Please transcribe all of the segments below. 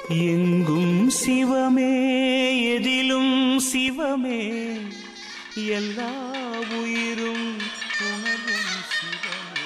எங்கும் சிவமே எதிலும் சிவமே எல்லா உயிரும் உணரும் சிவமே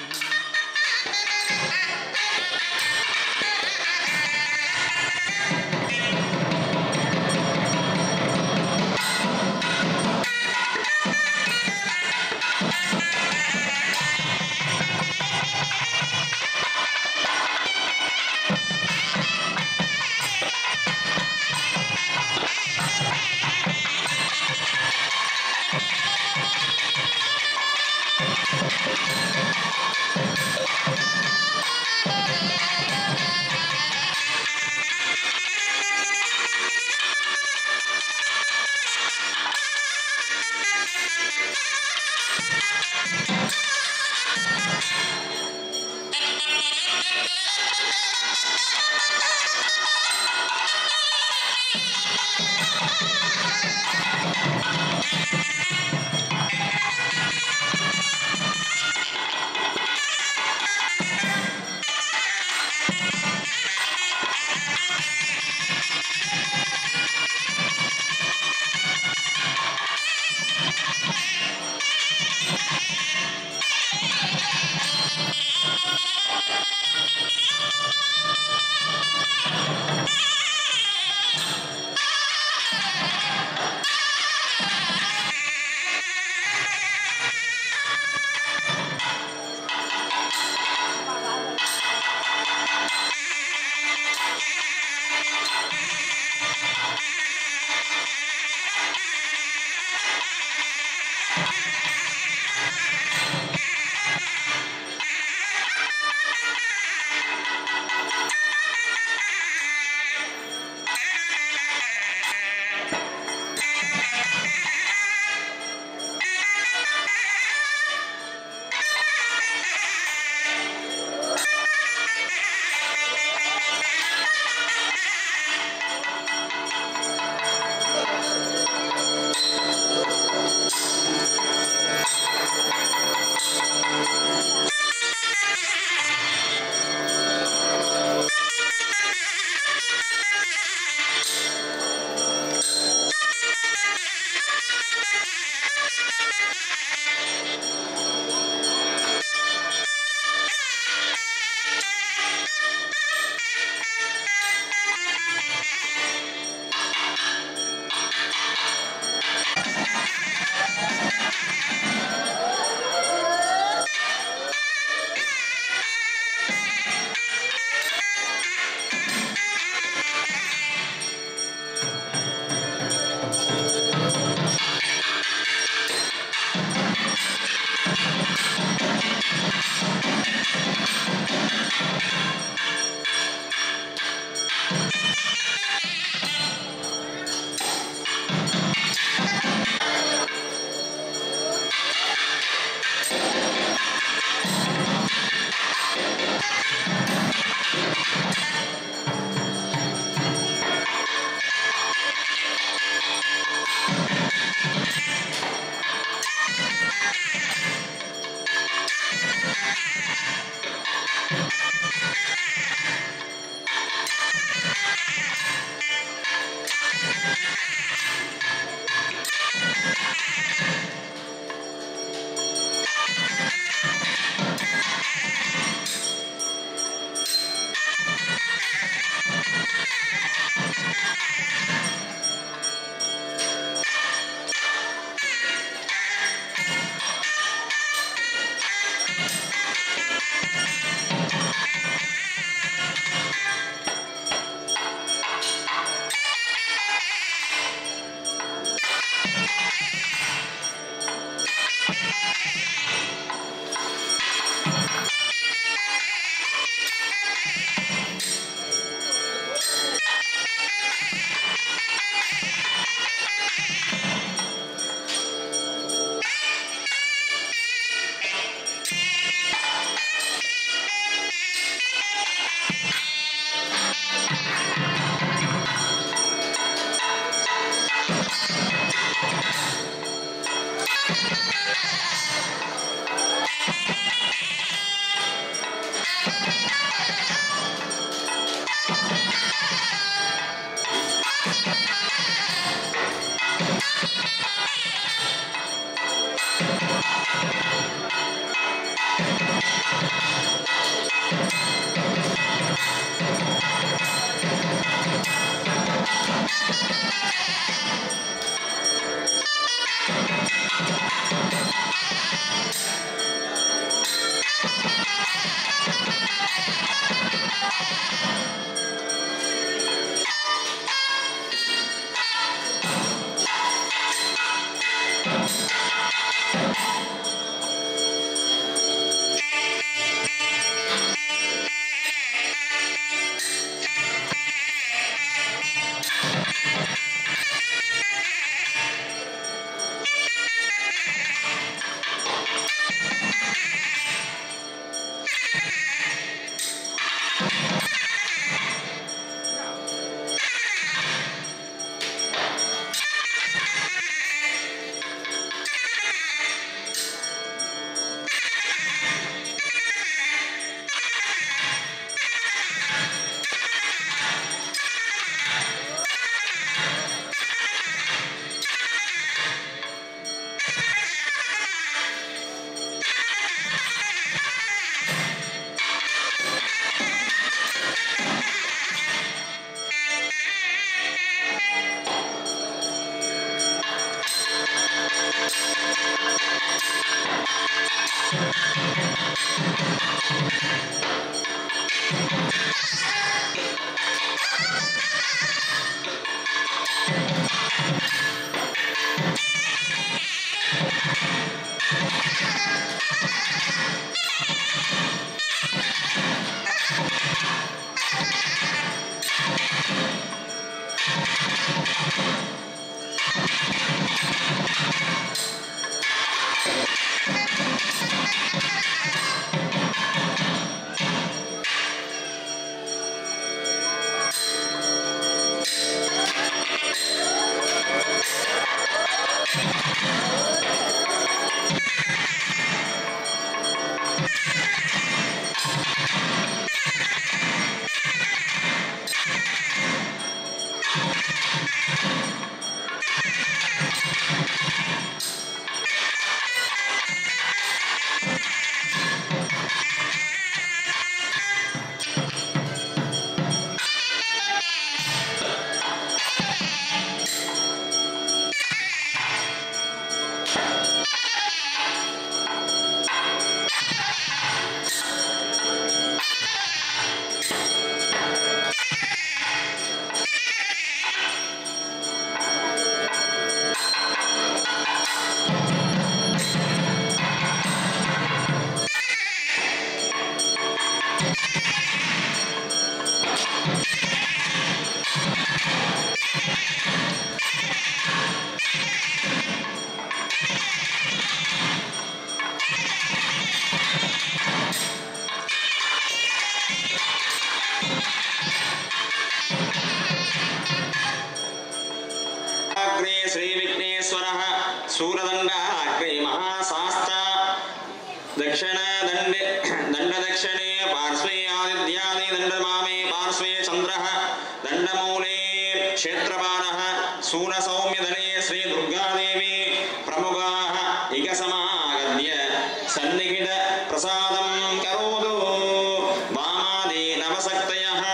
दक्षिण दण्डे दण्डदक्षिणे पार्श्वे आदित्यादि दण्डमामे पार्श्वे चन्द्रः दण्डमूले क्षेत्रपालः सूरसौम्यदले श्रीदुर्गादेवी प्रमुखाः इकसमागत्य सन्निहित प्रसादं करोतु वामादि नवशक्तयः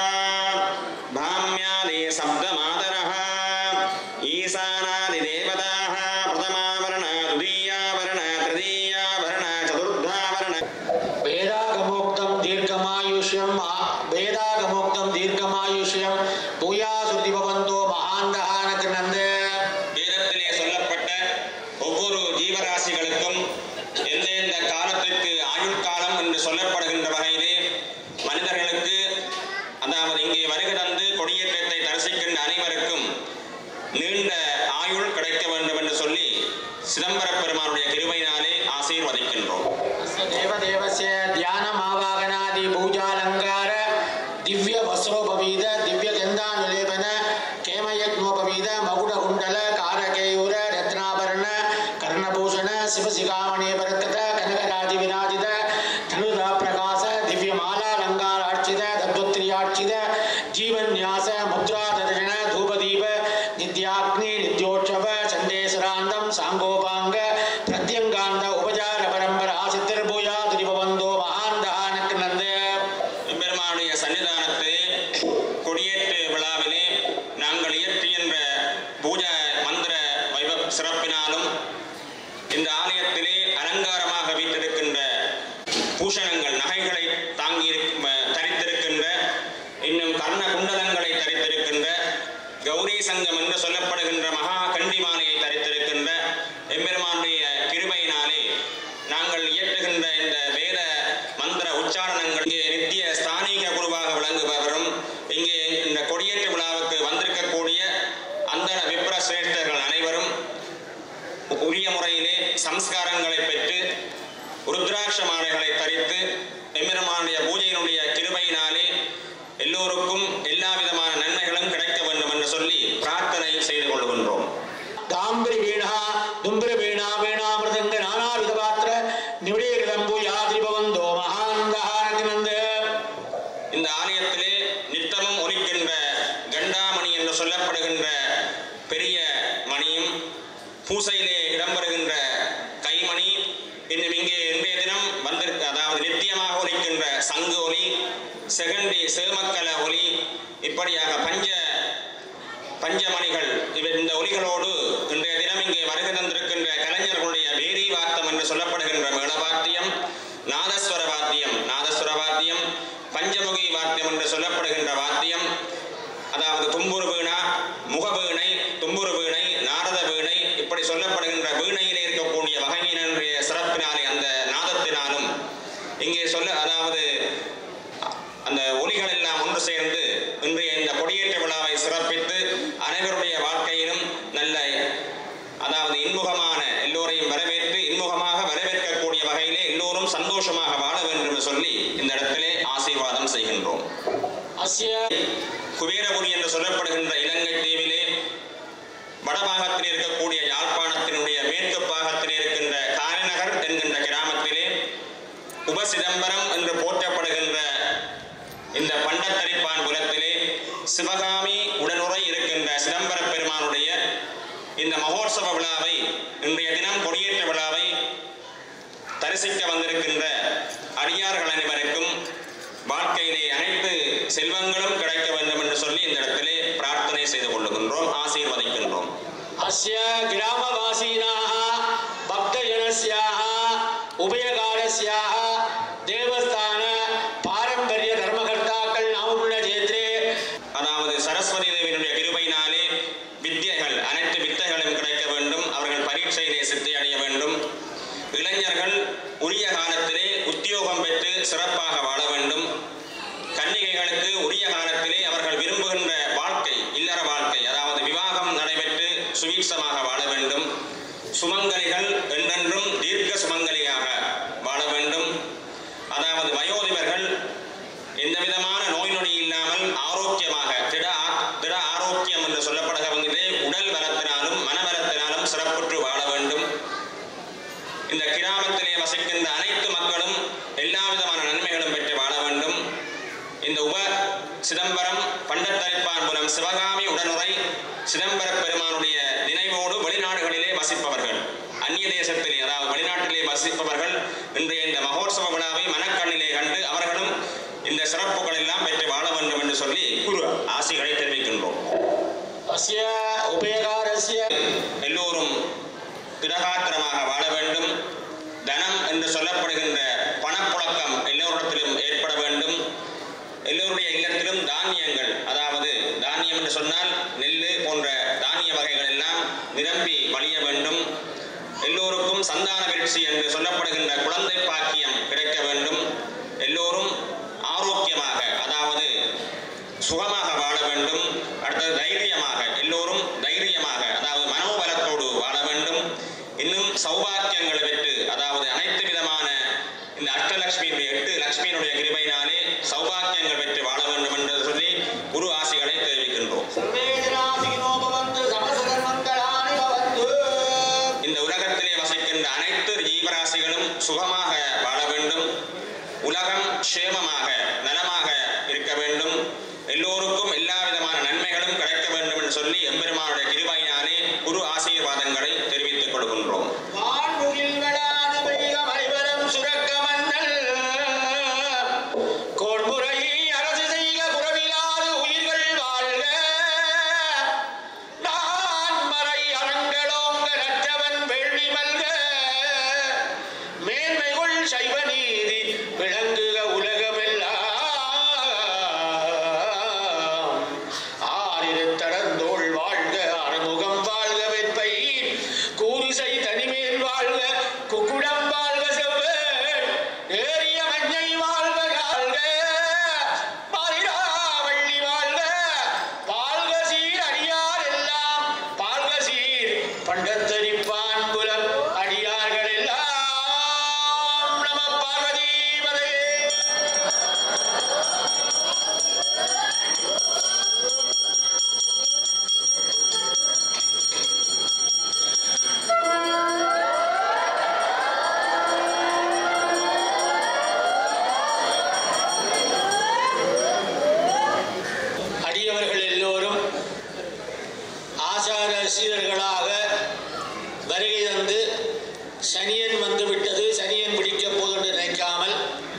भाम्यादि सप्तमातरः ईशानादिदेवताः प्रथमावरण द्वितीयावरण तृतीयावरण चतुर्थावरण வேதாகமோக்தம் தீர்க்கமாயுஷ்யம் ஆ- வேதாகமோக்தம் தீர்க்கமாயுஷ்யம் பூயாசுதி பவந்தோ மகாந்தகானக்கு நந்த வேதத்திலே சொல்லப்பட்ட ஒவ்வொரு ஜீவராசிகளுக்கும் எந்தெந்த காலத்திற்கு ஆயுள் காலம் என்று சொல்லப்படுகின்ற வகையிலே மனிதர்களுக்கு அதாவது இங்கே வருகை தந்து கொடியேற்றத்தை தரிசிக்கின்ற அனைவருக்கும் நீண்ட ஆயுள் கிடைக்க வேண்டும் என்று சொல்லி சிதம்பர பெருமானுடைய கிருபையினாலே ஆசீர்வதிக்கின்றோம் தேவதேவஸ்ய தியானமாவாகனாதி பூஜாலங்கார திவ்ய வஸ்ரோபவீத திவ்ய கந்தானுலேபன கேமயத்னோபவீத மகுட குண்டல காரகேயூர ரத்னாபரண கர்ணபூஷண சிவசிகாமணி பரக்கத கனகராஜி விராஜித தனுதா பிரகாச திவ்ய மாலாலங்காராட்சித தத்வத்ரியாட்சித ஜீவன்யாச முத்ரா தர்ஷன தூபதீப நித்யாக்னி நித்யோற்சவ சண்டேஸ்வராந்தம் சாங்கோபாங்க பிரத்யங்காந்த உபஜார பரம்பரா சித்திரபூயா திரிபவந்தோ மகாந்தகானக்கு நந்த எம்பெருமானுடைய சன்னிதானத்திலே கொடியேற்று விழாவிலே நாங்கள் இயற்றுகின்ற பூஜா மந்திர வைப சிறப்பினாலும் இந்த ஆலயத்திலே அலங்காரமாக வீட்டிருக்கின்ற பூஷணங்கள் நகைகளை தாங்கி இருக்க- தரித்திருக்கின்ற இன்னும் கர்ண குண்டலங்களை தரித்திருக்கின்ற கௌரி சங்கம் என்று சொல்லப்படுகின்ற மகா கண்டி மாலையை தரித்திருக்கின்ற எம்பெருமானுடைய கிருபையினாலே நாங்கள் இயற்றுகின்ற இந்த வேத மந்திர உச்சாரணங்கள் இங்கே நித்திய ஸ்தானிக குருவாக விளங்குபவரும் இங்கே இந்த கொடியேற்று விழாவுக்கு வந்திருக்கக்கூடிய அந்த விப்ர சிரேஷ்டர்கள் அனைவரும் உரிய முறையிலே சம்ஸ்காரங்களை பெற்று ருத்ராட்ச மாலைகளை தரித்து எம்பெருமானுடைய பூஜையினுடைய கிருபையினாலே எல்லோருக்கும் எல்லா விதமான நன்மைகளும் கிடைக்க வேண்டும் என்று சொல்லி பிரார்த்தனை செய்து கொள்கின்றோம் தாம்பிரி வீணா தும்பிரி வீணா வீணா மிருதங்க நானாவித பாத்திர நிவிடேகிதம்பு யாதிரிபவந்தோ மகாந்தகானக்கு நந்த இந்த ஆலயத்திலே நித்தமும் ஒலிக்கின்ற கண்டாமணி என்று சொல்லப்படுகின்ற பெரிய மணியும் பூசையிலே இடம்பெறுகின்ற கைமணி இன்னும் இங்கே இன்றைய தினம் வந்திருக்க அதாவது நித்தியமாக ஒலிக்கின்ற சங்கு ஒலி செகண்டி சேமக்கல ஒலி இப்படியாக பஞ்ச பஞ்சமணிகள் இவை இந்த ஒலிகளோடு இன்றைய தினம் இங்கே வருகை தந்திருக்கின்ற கலைஞர்களுடைய வேரி வாத்தம் என்று சொல்லப்படுகின்ற மேளவாத்தியம் நாதஸ்வர வாத்தியம் நாதஸ்வர வாத்தியம் பஞ்சமுகி வாத்தியம் என்று சொல்லப்படுகின்ற வாத்தியம் அதாவது தும்புரு வீணா முகவீணை தும்புரு வீணை நாரத வீணை இப்படி சொல்லப்படுகின்ற வீணையிலே இருக்கக்கூடிய வகையினுடைய சிறப்பினாலே அந்த நாதத்தினாலும் இங்கே சொல்ல அதாவது அந்த ஒலிகள் எல்லாம் ஒன்று சேர்ந்து இன்றைய இந்த கொடியேற்ற விழாவை சிறப்பித்து அனைவருடைய வாழ்க்கையிலும் நல்ல அதாவது இன்முகமான எல்லோரையும் வரவேற்று இன்முகமாக வரவேற்கக்கூடிய வகையிலே எல்லோரும் சந்தோஷமாக வாழ வேண்டும் என்று சொல்லி இந்த இடத்திலே ஆசீர்வாதம் செய்கின்றோம் அஸ்ய குபேரபுரி என்று சொல்லப்படுகின்ற இலங்கை தீவிலே வடபாகத்தில் இருக்கக்கூடிய யாழ்ப்பாணத்தினுடைய மேற்கு பாகத்தில் இருக்கின்ற காரைநகர் என்கின்ற கிராமத்திலே உபசிதம்பரம் என்று போற்றப்படுகின்ற இந்த பண்டத்தரிப்பான் குலத்திலே சிவகாமி உடனுரை இருக்கின்ற சிதம்பர பெருமானுடைய இந்த மகோற்சவ விழாவை இன்றைய தினம் கொடியேற்ற விழாவை தரிசிக்க வந்திருக்கின்ற அடியார்கள் அனைவருக்கும் வாழ்க்கையிலே அனைத்து செல்வங்களும் கிடைக்க வேண்டும் என்று சொல்லி இந்த இடத்திலே பிரார்த்தனை செய்து கொள்ளுகின்றோம் ஆசீர்வதிக்கின்றோம் अस्य ग्रामवासीनाः भक्तजनस्याः उभयकालस्याः देवस्थान பாரம்பரிய தர்மகர்த்தாக்கள் நாமுள்ள ஜேத்ரே அதாவது சரஸ்வதி தேவியினுடைய கிருபையினாலே வித்தியைகள் அனைத்து வித்தைகளும் கிடைக்க வேண்டும் அவர்கள் பரீட்சையிலே சித்தி அடைய வேண்டும் இளைஞர்கள் உரிய காலத்திலே உத்தியோகம் பெற்று சிறப்பாக வாழ வேண்டும் கன்னிகைகளுக்கு உரிய காலத்திலே அவர்கள் விரும்புகின்ற வாழ்க்கை இல்லற வாழ்க்கை அதாவது விவாகம் நடைபெற்று சுவீட்சமாக வாழ வேண்டும் சுமங்கலிகள் என்றென்றும் தீர்க்க சுமங்கலியாக வாழ வேண்டும் அதாவது வயோதிபர்கள் எந்த விதமான நோய் நொடி இல்லாமல் ஆரோக்கியமாக திட ஆ- திட ஆரோக்கியம் என்று சொல்லப்படுகிறவங்களே உடல் பலத்தினாலும் மனபலத்தினாலும் சிறப்புற்று வாழ வேண்டும் இந்த கிராமத்திலே வசிக்கின்ற அனைத்து மக்களும் அவர்கள் சிவகாமி உடனுரை சிதம்பர பெருமானுடைய நினைவோடு வெளிநாடுகளிலே வசிப்பவர்கள் அந்நிய தேசத்திலே அதாவது வெளிநாட்டிலே வசிப்பவர்கள் இன்றைய இந்த மகோத்சவ விழாவை மனக்கண்ணிலே கண்டு அவர்களும் இந்த சிறப்புகள் எல்லாம் பெற்று வாழ வேண்டும் என்று சொல்லி குரு ஆசைகளை தெரிவிக்கின்றோம் அஸ்ய உபயகாரஸ்ய எல்லோரும் திடகாத்திரமாக வாழ வேண்டும் தனம் என்று சொல்லப்படுகின்ற பணப்புழக்கம் எல்லோரிடத்திலும் ஏற்பட வேண்டும் எல்லோருடைய இல்லத்திலும் தானியங்கள் அதாவது தானியம் என்று சொன்னால் நெல் போன்ற தானிய வகைகள் எல்லாம் நிரம்பி வழிய வேண்டும் எல்லோருக்கும் சந்தான வீழ்ச்சி என்று சொல்லப்படுகின்ற குழந்தை பாக்கியம் கிடைக்க வேண்டும் எல்லோரும் ஆரோக்கியமாக அதாவது சுகமாக வாழ வேண்டும் அடுத்தது தைரியமாக எல்லோரும் தைரியமாக அதாவது மனோபலத்தோடு வாழ வேண்டும் இன்னும் சௌபாக்கியங்களை பெற்று அதாவது அனைத்து விதமான இந்த அஷ்டலட்சுமியினுடைய எட்டு லட்சுமியினுடைய கிருபையினாலே சௌபாக்கியங்கள் பெற்று வாழ வேண்டும் என்று சொல்லி குரு ஆசிகளை தெரிவிக்கின்றோம் சர்வே ஜனாசிகினோ பவந்து சமசகர் மங்களானி பவந்து இந்த உலகத்திலே வசிக்கின்ற அனைத்து ஜீவராசிகளும் சுகமாக வாழ வேண்டும் உலகம் க்ஷேமமாக நலமாக இருக்க வேண்டும் எல்லோருக்கும் எல்லா விதமான நன்மைகளும் கிடைக்க வேண்டும் என்று சொல்லி எம்பெருமானுடைய கிருபையினாலே குரு ஆசீர்வாதங்களை தெரிவித்துக் கொள்கின்றோம் வான்முகில் வளாது பெய்க மலைவரம் சுரக்க மன்னல் கோன்முறை அரசு செய்க குறவிலாது உயிர்கள் வாழ்க நான் மறை அரங்களோங்க நற்றவன் வேள்வி மல்க மேன்மைகுள் சைவ நீதி விளங்குக உலகமெல்லாம் ஆறிரு தடந்தோள் வாழ்க அறுமுகம் வாழ்க வெற்பை கூரிசை தனிமேல் வாழ்க குக்குடம் வாழ்க செவ்வேள் ஏறிய மஞ்சை வாழ்க வாழ்க பாரிராவள்ளி வாழ்க பால்க சீர் அடியார் எல்லாம் பால்க சீர் பண்டத்தரிப்பான் புலம் அடியார்கள் எல்லாம் நம பார்வதி மதையே அடியவர்கள் எல்லோரும் ஆசார சீடர்களாக வருகை தந்து சனியன் வந்து விட்டது சனியன் பிடிக்கப் போது என்று நினைக்காமல்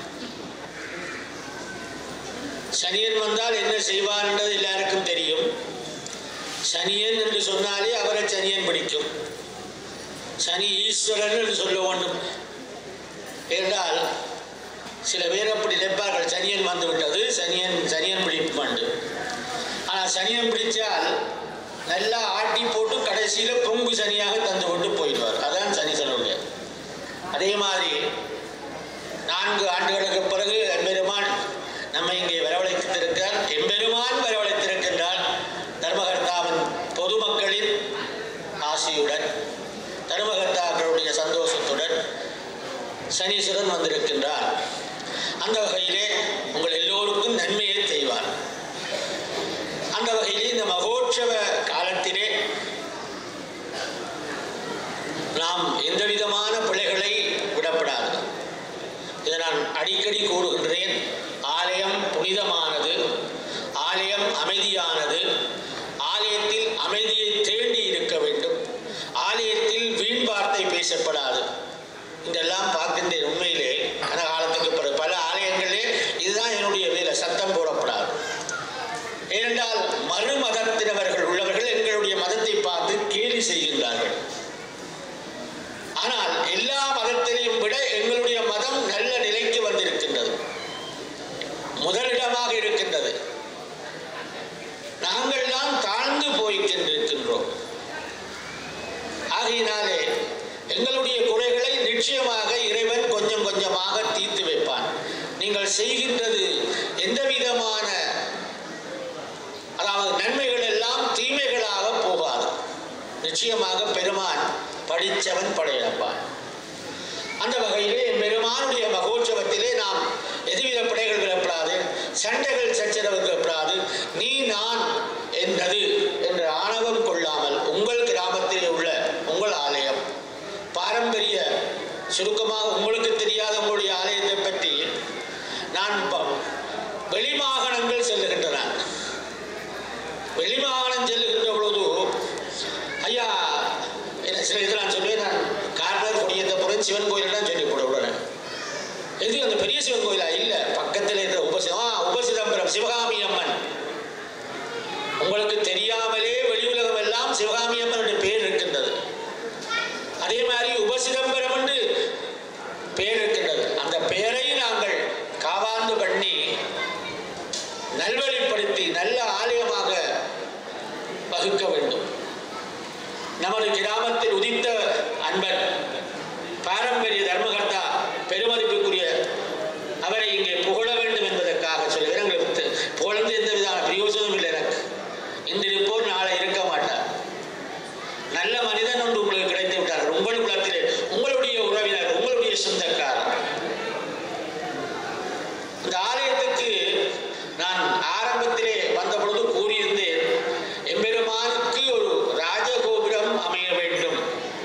சனியன் வந்தால் என்ன செய்வார் என்றது எல்லாருக்கும் தெரியும் சனியன் என்று சொன்னாலே அவரை சனியன் பிடிக்கும் சனி ஈஸ்வரன் என்று சொல்ல வேண்டும் என்றால் சில பேர் அப்படி நினைப்பார்கள் சனியன் வந்து விட்டது சனியன் சனியன் பிடிப்பு உண்டு ஆனால் சனியன் பிடிச்சால் நல்லா ஆட்டி போட்டு கடைசியில் பொங்கு சனியாக தந்து கொண்டு போயிடுவார் அதான் சனி சொல்லுடைய அதே மாதிரி நான்கு ஆண்டுகளுக்கு பிறகு எம்பெருமான் நம்மை இங்கே வரவழைத்திருக்கிறார் எம்பெருமான் வரவழைத்திருக்கின்றார் தர்மகர்த்தாவின் பொதுமக்களின் ஆசையுடன் தர்மகர்த்தாக்களுடைய சந்தோஷத்துடன் சனீஸ்வரன் வந்திருக்கின்றார் அந்த வகையிலே உங்கள் எல்லோருக்கும் நன்மையை செய்வார் அந்த வகையிலே இந்த மகோற்சவ காலத்திலே நாம் எந்த விதமான பிழைகளை விடப்படாது இதை நான் அடிக்கடி கூறுகின்றேன் ஆலயம் புனிதமானது ஆலயம் அமைதியானது ஆலயத்தில் அமைதியை தேடி இருக்க வேண்டும் ஆலயத்தில் வீண் வார்த்தை பேசப்படாது இதெல்லாம் பார்க்கின்றேன் உண்மையிலே கன காலத்துக்கு பிறகு பல ஆலயங்களிலே இதுதான் என்னுடைய வேலை சத்தம் போடப்படாது ஏனென்றால் மறு மதத்தினவர்கள் உள்ளவர்கள் எங்களுடைய மதத்தை பார்த்து கேலி செய்கின்றார்கள் ஆனால் எல்லா மதத்திலையும் விட எங்களுடைய மதம் நல்ல நிலைக்கு வந்திருக்கின்றது முதலிடமாக இருக்கின்றது நாங்கள் தான் தாழ்ந்து போய் கொண்டிருக்கின்றோம் ஆகையினாலே எங்களுடைய குறைகளை நிச்சயமாக இறைவன் கொஞ்சம் கொஞ்சமாக தீர்த்து வைப்பான் நீங்கள் செய்கின்றது எந்த விதமான அதாவது நன்மைகள் எல்லாம் தீமைகளாக போகாது நிச்சயமாக பெருமான் படித்தவன் படையப்பான் அந்த வகையிலே பெருமானுடைய மகோற்சவத்திலே நாம் எதுவித பிழைகள் விடப்படாது சண்டைகள் சச்சரவு விடப்படாது நீ நான் என்பது என்ற ஆணவம் கொள்ளாமல் உங்கள் கிராமத்திலே உள்ள உங்கள் ஆலயம் பாரம்பரிய சுருக்கமாக உங்களுக்கு தெரியாத உங்களுடைய ஆலயத்தை பற்றி நான் ப- வெளிமாகாணங்கள் செல்லுகின்றன வெளிமாகாணம் செல்லுகின்ற பொழுது ஐயா என்ன சில இது நான் சொல்லுவேன் நான் கார்னர் கொடியத்தை புறம் சிவன் கோயில் தான் சொல்லி போட உடனே எது அந்த பெரிய சிவன் கோயிலா இல்ல பக்கத்தில் இருக்கிற உபசி ஆ உபசிதம்பரம் சிவகாமி அம்மன் உங்களுக்கு தெரியாமலே வெளி உலகம் எல்லாம் சிவகாமி அம்மன் என்ற பேர் இருக்கின்றது அதே மாதிரி உபசிதம்பரம் என்று பேர் இருக்கின்றது அந்த பெயரை நாங்கள் காவாந்து பண்ணி நல்வழிப்படுத்தி நல்ல ஆலயமாக வகுக்க வேண்டும் நமது கிராமத்தில் உதித்த அன்பன் பாரம்பரிய தர்மகர்த்தா பெருமதிப்புக்குரிய அவரை இங்கே புகழ வேண்டும் என்பதற்காக சொல்கிறேன் எங்களுக்கு புகழ்ந்து எந்த விதமான பிரயோஜனமும் இல்லை எனக்கு இன்று இருப்போர் நாளை இருக்க மாட்டார் நல்ல மனிதன் ஒன்று உங்களுக்கு கிடைத்து விட்டார் உங்கள் குலத்திலே உங்களுடைய உறவினர் உங்களுடைய சொந்தக்காரர் இந்த ஆலயத்துக்கு நான் ஆரம்பத்திலே வந்த பொழுது கூறியிருந்தேன் எம்பெருமானுக்கு ஒரு ராஜகோபுரம் அமைய வேண்டும்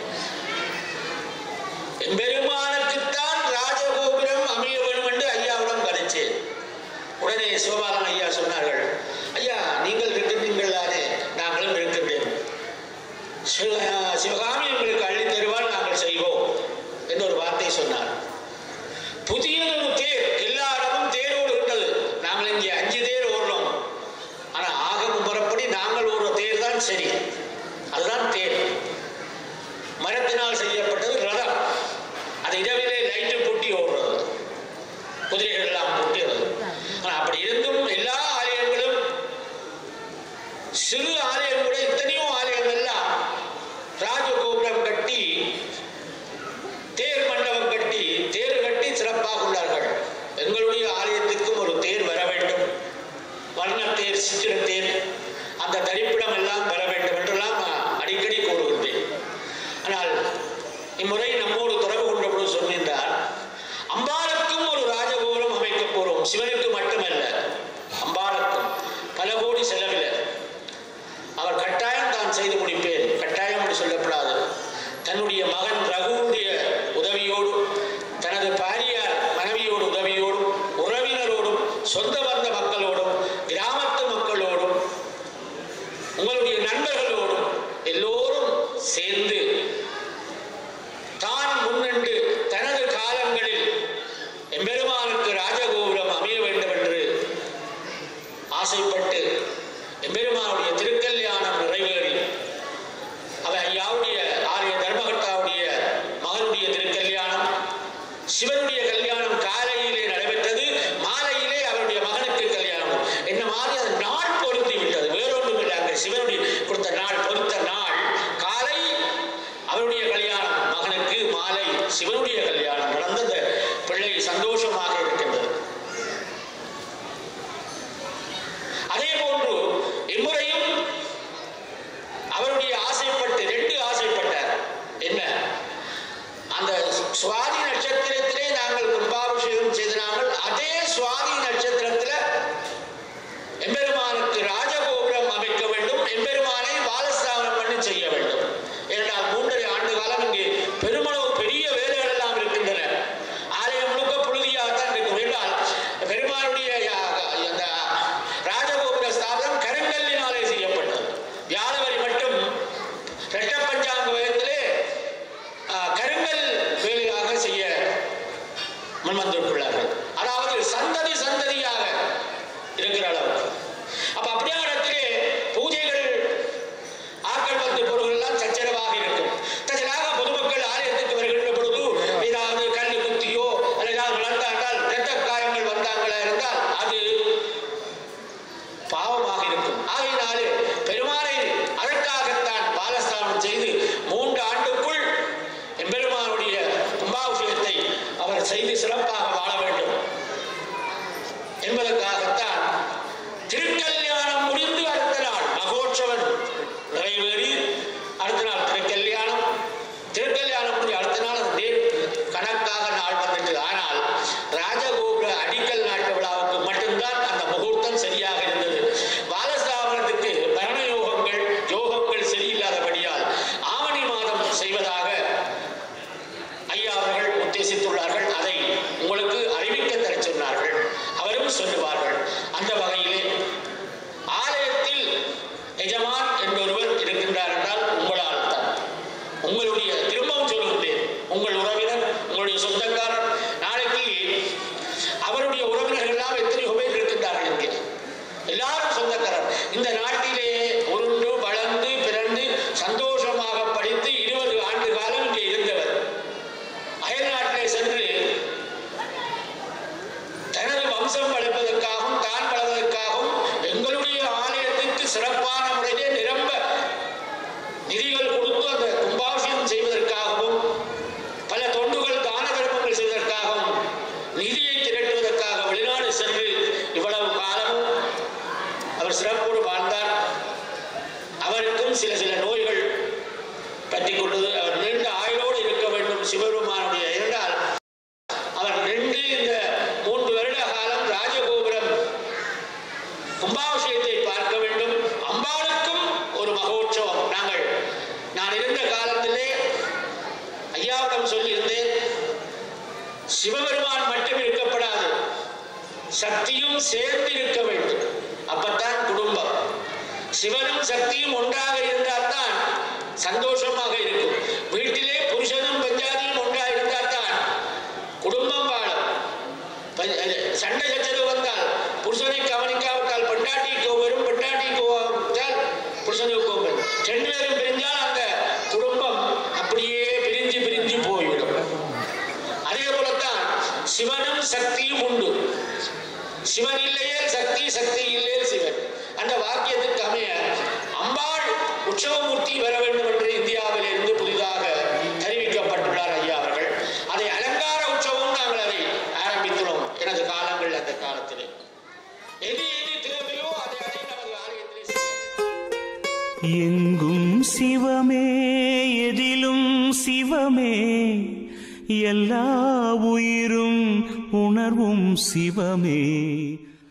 எம்பெருமானுக்குத்தான் ராஜகோபுரம் அமைய வேண்டும் என்று ஐயாவிடம் கதைச்சேன் உடனே சிவபாலன் ஐயா சொன்னார்கள் ஐயா நீங்கள் இருக்கின்றீர்கள் தானே நாங்களும் இருக்கின்றேன் சிவ- சிவகாமி எங்களுக்கு அள்ளி தருவால் நாங்கள் செய்வோம் என்று ஒரு வார்த்தை சொன்னார் புதியதொரு தேர் எல்லா இடமும் தேர் ஓடுகின்றது நாங்கள் இங்கே அஞ்சு தேர் ஓடுறோம் ஆனா ஆகம முறைப்படி நாங்கள் ஓடுற தேர் தான் சரி அதுதான் தேர் மரத்தினால் செய்யப்பட்டது ரதம் அது இரவிலே லைட்டு பூட்டி ஓடுறது குதிரைகள் எல்லாம் பூட்டியது ஆனா அப்படி இருந்தும் எல்லா ஆலயங்களும் சிறு ஆலயம் கூட எத்தனையோ ஆலயங்கள் எல்லாம் ராஜகோபுரம் கட்டி தேர் மண்டபம் கட்டி தேர் கட்டி சிறப்பாக உள்ளார்கள் எங்களுடைய ஆலயத்துக்கும் ஒரு தேர் வர வேண்டும் வர்ணத்தேர் சித்திரத்தேர் அந்த தரிப்பிடம் எல்லாம் வர வேண்டும் என்றெல்லாம் நான் அடிக்கடி கூறுகின்றேன் ஆனால் இம்முறை நம்மோடு தொடர்பு கொண்ட பொழுது சொன்னிருந்தார் அம்பாளுக்கும் ஒரு ராஜகோபுரம் அமைக்கப் போறோம் சிவனுக்கு மட்டுமல்ல அம்பாளுக்கும் பல கோடி செலவில் அவர் கட்டாயம் தான் செய்து முடிப்பேன் கட்டாயம் என்று சொல்லப்படாது தன்னுடைய மகன் ரகுவுடைய உதவியோடு தனது பாரியார் மனைவியோடு உதவியோடும் உறவினரோடும் சொந்த பந்த மக்களோடும் கிராமத்து மக்களோடும் உங்களுடைய நண்பர்களோடும் எல்லோரும் சேர்ந்து தான் முன்னின்று தனது காலங்களில் எம்பெருமானுக்கு ராஜகோபுரம் அமைய வேண்டும் என்று ஆசைப்பட்டு எம்பெருமானுடைய திருக்கல்யாணம் நிறைவேறி அவர் ஐயாவுடைய ஆலய தர்மகர்த்தாவுடைய மகனுடைய திருக்கல்யாணம் சிவனுடைய கல்யாணம் காலையிலே நடைபெற்றது மாலையிலே அவருடைய மகனுக்கு கல்யாணம் என்ன மாதிரி அது நாள் பொருத்தி விட்டது வேறொன்றும் இல்லை அங்கே சிவனுடைய கொடுத்த நாள் பொருத்த நாள் காலை அவருடைய கல்யாணம் மகனுக்கு மாலை சிவனுடைய கல்யாணம் நடந்தது பிள்ளை சந்தோஷமாக இருக்கின்றது அதே போன்று இம்முறையும் அவருடைய ஆசைப்பட்டு ரெண்டு ஆசைப்பட்டார் என்ன அந்த சுவாதி நட்சத்திரத்திலே நாங்கள் கும்பாபிஷேகம் செய்தார்கள் அதே சுவாதி நட்சத்திரத்தில் எம்பெருமானுக்கு ராஜகோபுரம் அமைக்க வேண்டும் எம்பெருமானை பாலஸ்தாபனம் பண்ணி செய்ய வேண்டும் இரண்டால் மூன்றரை ஆண்டு காலம் இங்கே பெருமளவு பெரிய வேலைகள் எல்லாம் இருக்கின்றன ஆலயம் முழுக்க புழுதியாகத்தான் இருக்கும் என்றால் பெருமானுடைய யா- அந்த ராஜகோபுர ஸ்தாபனம் கருங்கல்லினாலே செய்யப்பட்டது வியாழவரி மட்டும் ரெட்ட பஞ்சாங்க வேகத்திலே ஆ, கருங்கல் வேலையாக செய்ய முன்வந்திருக்கிறார்கள் அதாவது சந்ததி சந்ததியாக இருக்கிற அளவுக்கு அப்ப அப்படியான இடத்திலே பூஜைகள் ஆக்கள் வந்து பொருள்கள் எல்லாம் சச்சரவாக இருக்கும் தச்சனாக பொதுமக்கள் ஆலயத்துக்கு வருகின்ற பொழுது ஏதாவது கல் குத்தியோ அல்லது ஏதாவது விளந்தாண்டால் இரத்த காயங்கள் வந்தாங்களா இருந்தால் அது பாவமாக இருக்கும் ஆகையினாலே பெருமானை அதற்காகத்தான் பாலஸ்தானம் செய்து மூன்று ஆண்டுக்குள் எம்பெருமானுடைய கும்பாபிஷேகத்தை அவர் செய்து சிறப்பாக வாழ வேண்டும் என்பதற்காகத்தான் திருக்கல்யாணம் முடிந்து அடுத்த நாள் மகோற்சவன் நிறைவேறி அடுத்த நாள் திருக்கல்யாணம் திருக்கல்யாணம் முடிஞ்சு அடுத்த நாள் அந்த டேட் கணக்காக நாள் வந்துட்டு ஆனால் ராஜகோபுர அடிக்கல் நாட்டு விழாவுக்கு மட்டும்தான் அந்த முகூர்த்தம் சரியாக இருந்தது பாலஸ்தாபனத்துக்கு மரண யோகங்கள் யோகங்கள் சரியில்லாதபடியால் ஆவணி மாதம் செய்வதாக ஐயா அவர்கள் உத்தேசித்துள்ளார்கள் அதை உங்களுக்கு அறிவிக்க தர சொன்னார்கள் அவரும் சொல்லுவார்கள் அந்த வகையிலே ஆலயத்தில் கும்பாபிஷேகத்தை பார்க்க வேண்டும் அம்பாளுக்கும் ஒரு மகோற்சவம் நாங்கள் நான் இருந்த காலத்திலே ஐயாவிடம் சொல்லியிருந்தேன் சிவபெருமான் மட்டும் இருக்கப்படாது சக்தியும் சேர்ந்து இருக்க வேண்டும் அப்பத்தான் குடும்பம் சிவனும் சக்தியும் ஒன்றாக இருந்தால்தான் சந்தோஷமாக இருக்கும் வீட்டிலே புருஷனும் பஞ்சாதியும் ஒன்றாக இருந்தால்தான் குடும்பம் வாழும் ப- அது சண்டை சச்சரவு வந்தால் புருஷனை கவனிக்காவிட்டால் பெண்டாட்டி கோவரும் பெண்டாட்டி கோவிட்டால் புருஷனுக்கு கோவரும் ரெண்டு பேரும் பிரிஞ்சால் அந்த குடும்பம் அப்படியே பிரிஞ்சு பிரிஞ்சு போய்விடும் அதே போலத்தான் சிவனும் சக்தியும் உண்டு சிவன் இல்லையே சக்தி சக்தி இல்லையே சிவன் அந்த வாக்கியத்துக்கு அமைய அம்பாள் உற்சவமூர்த்தி வர வேண்டும் என்று இந்தியாவில் இருந்து புதிதாக தெரிவிக்கப்பட்டுள்ளார் ஐயா அவர்கள் அதை அலங்கார உற்சவம் நாங்கள் அதை ஆரம்பித்துள்ளோம் எனது காலங்கள் அந்த காலத்திலே எது எது தேவையோ அதை அதை நமது ஆலயத்திலே செய்ய எங்கும் சிவமே எதிலும் சிவமே எல்லா உயிரும் உணர்வும் சிவமே